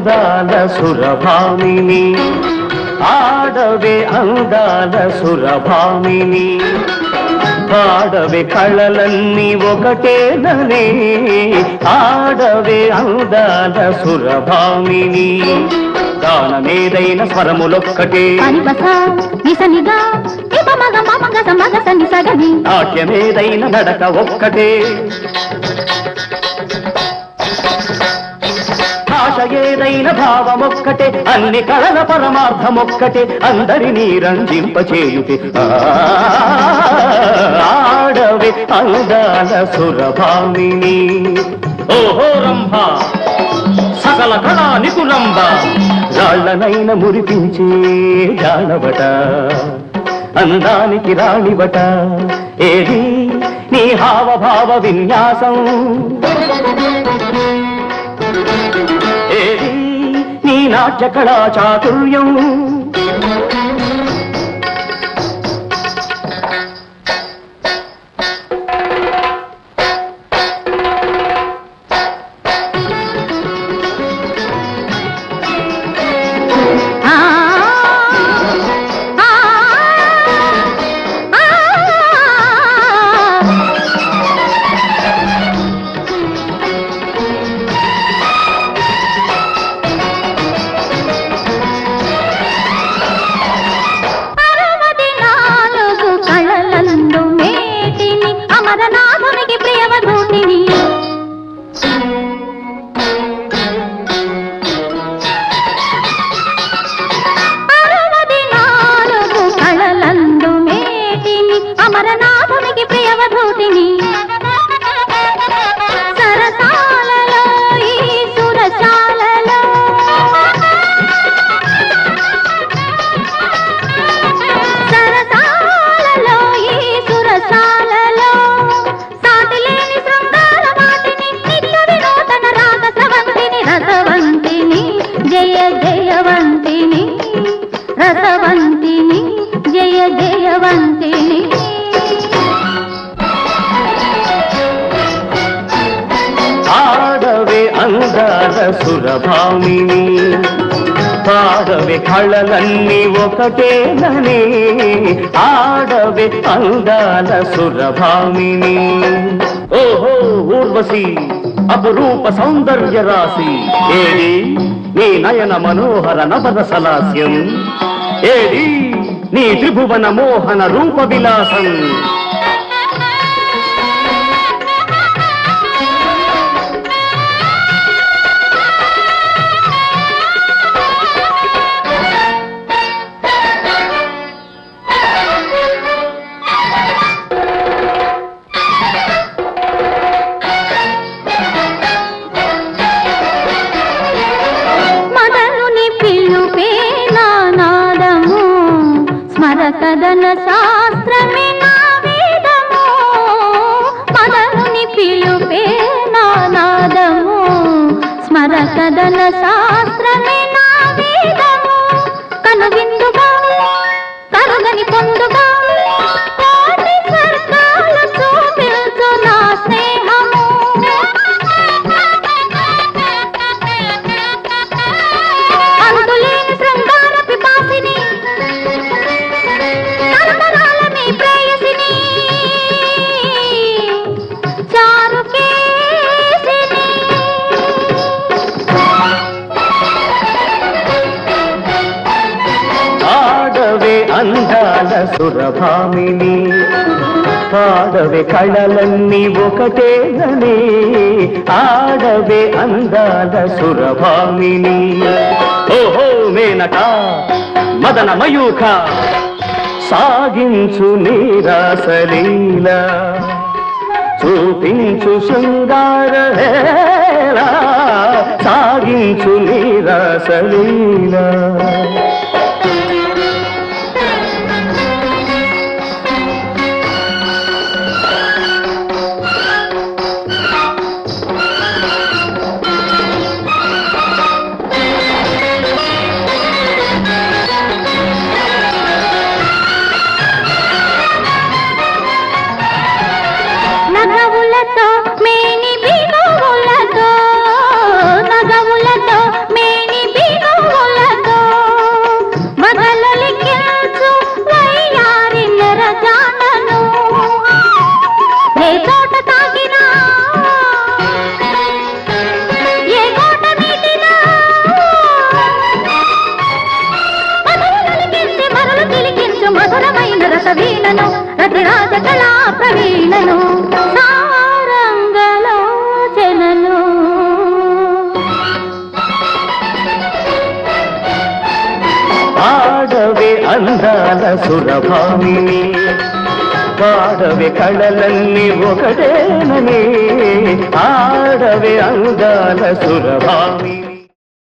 అందాల సురభామిని ఆడవే అందాల సురభామిని పాడవే కళలన్నీ ఒకటేననే ఆడవే అందాల సురభామిని గానమేదైన స్వరములొక్కటే పనిపస నిసనిగా ఇప మగ మమగ సమగ సని సగని నాట్యమేదైన నడక ఒక్కటే భాష ఏదైన భావమొక్కటే అన్ని కళల పరమార్థమొక్కటే అందరినీ రంజింపచేయుటే ఆ, ఆడవే అందాల సురభామిని ఓహో రంభ సకల కళా నిపుణంబ రాళ్లనైన మురిపించే జానవట అందానికి రాణివట ఏది నీ హావభావ విన్యాసం ఏది నీ నాట్య కళా చాతుర్యం ఆ ఆ ఆ అరవది నాలుగు కళలందు మేటిని అమరనాథునికి ప్రియవధూటిని అరవది నాలుగు కళలందు మేటిని అమరనాథునికి ప్రియవధూటిని సరసాలలో ఈ సురశాలలో సరసాలలో ఈ సురసాలలో సాటిలేని శృంగార వాటిని నిత్య వినూతన రాగ స్రవంతిని రసవంతిని జయ జయవంతిని రసవంతిని జయ జయవంతిని ఆడవే అందాల సురభామిని పాడవే కళలన్నీ ఒకటేననే ఆడవే అందాల సురభామిని ఓహో ఊర్వశి అపురూప సౌందర్య రాశి ఏది నీ నయన మనోహర నవద సలాస్యం ఏది నీ త్రిభువన మోహన రూప విలాసం మదనుని పిలుపే నానాదము స్మరకదన శాస్త్రమే నా వేదము మదనుని పిలుపే నానాదము స్మరకదన శాస్త్రమే నా వేదము కనువిందుగా కరుగని పొందుగా కోటి స్వర్గాల చూపించు నా స్నేహము అంతులేని శృంగార పిపాసిని తరతరాల మీ ప్రేయసిని చారుకేసిని ఆడవే అందాల సురభామిని పాడవే కళలన్నీ ఒకటేననే ఆడవే అందాల సురభామిని ఓహో మేనక మదన మయూఖ సాగించు నీరాసలీల చూపించు శృంగార హేళ సాగించు నీరాసలీల నగవులతో మేని బిగువులతో నగవులతో మేని ప్రవీణను రతిరాజ కళా ప్రవీణను సారంగలోచనలు ఆడవే అందాల సురభామిని పాడవే కళలన్నీ ఒకటేనని ఆడవే అందాల సురభామిని